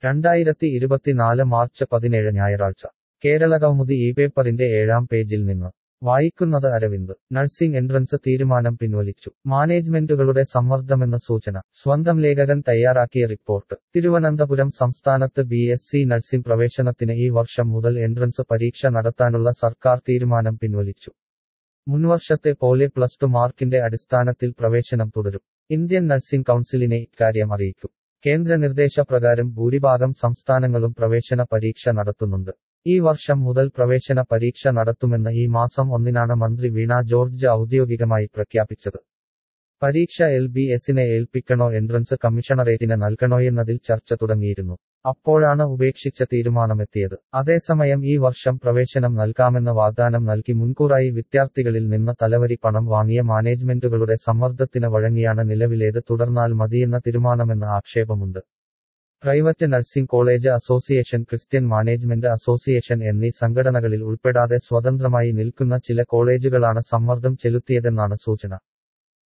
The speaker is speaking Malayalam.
രണ്ടായിരത്തി ഇരുപത്തിനാല് മാർച്ച് പതിനേഴ് ഞായറാഴ്ച കേരളകൗമുദി ഈ പേപ്പറിന്റെ ഏഴാം പേജിൽ നിന്ന് വായിക്കുന്നത് അരവിന്ദ് നഴ്സിംഗ് എൻട്രൻസ് തീരുമാനം പിൻവലിച്ചു മാനേജ്മെന്റുകളുടെ സമ്മർദ്ദമെന്ന സൂചന സ്വന്തം ലേഖകൻ തയ്യാറാക്കിയ റിപ്പോർട്ട് തിരുവനന്തപുരം സംസ്ഥാനത്ത് ബി എസ് സി നഴ്സിംഗ് പ്രവേശനത്തിന് ഈ വർഷം മുതൽ എൻട്രൻസ് പരീക്ഷ നടത്താനുള്ള സർക്കാർ തീരുമാനം പിൻവലിച്ചു മുൻവർഷത്തെ പോലെ പ്ലസ് ടു മാർക്കിന്റെ അടിസ്ഥാനത്തിൽ പ്രവേശനം തുടരും ഇന്ത്യൻ നഴ്സിംഗ് കൗൺസിലിനെ ഇക്കാര്യം അറിയിക്കും കേന്ദ്ര നിർദ്ദേശപ്രകാരം ഭൂരിഭാഗം സംസ്ഥാനങ്ങളും പ്രവേശന പരീക്ഷ നടത്തുന്നുണ്ട് ഈ വർഷം മുതൽ പ്രവേശന പരീക്ഷ നടത്തുമെന്ന് ഈ മാസം ഒന്നിനാണ് മന്ത്രി വീണ ജോർജ് ഔദ്യോഗികമായി പ്രഖ്യാപിച്ചത് പരീക്ഷ എൽ ബി എസിനെ ഏൽപ്പിക്കണോ എൻട്രൻസ് കമ്മീഷണറേറ്റിന് നൽകണോയെന്നതിൽ ചർച്ച തുടങ്ങിയിരുന്നു അപ്പോഴാണ് ഉപേക്ഷിച്ച തീരുമാനമെത്തിയത് അതേസമയം ഈ വർഷം പ്രവേശനം നൽകാമെന്ന വാഗ്ദാനം നൽകി മുൻകൂറായി വിദ്യാർത്ഥികളിൽ നിന്ന് തലവരി പണം വാങ്ങിയ മാനേജ്മെന്റുകളുടെ സമ്മർദ്ദത്തിന് വഴങ്ങിയാണ് നിലവിലേത് തുടർന്നാൽ മതിയെന്ന തീരുമാനമെന്ന ആക്ഷേപമുണ്ട് private nursing college association Christian management association എന്നീ സംഘടനകളിൽ ഉൾപ്പെടാതെ സ്വതന്ത്രമായി നിൽക്കുന്ന ചില കോളേജുകളാണ് സമ്മർദ്ദം ചെലുത്തിയതെന്നാണ് സൂചന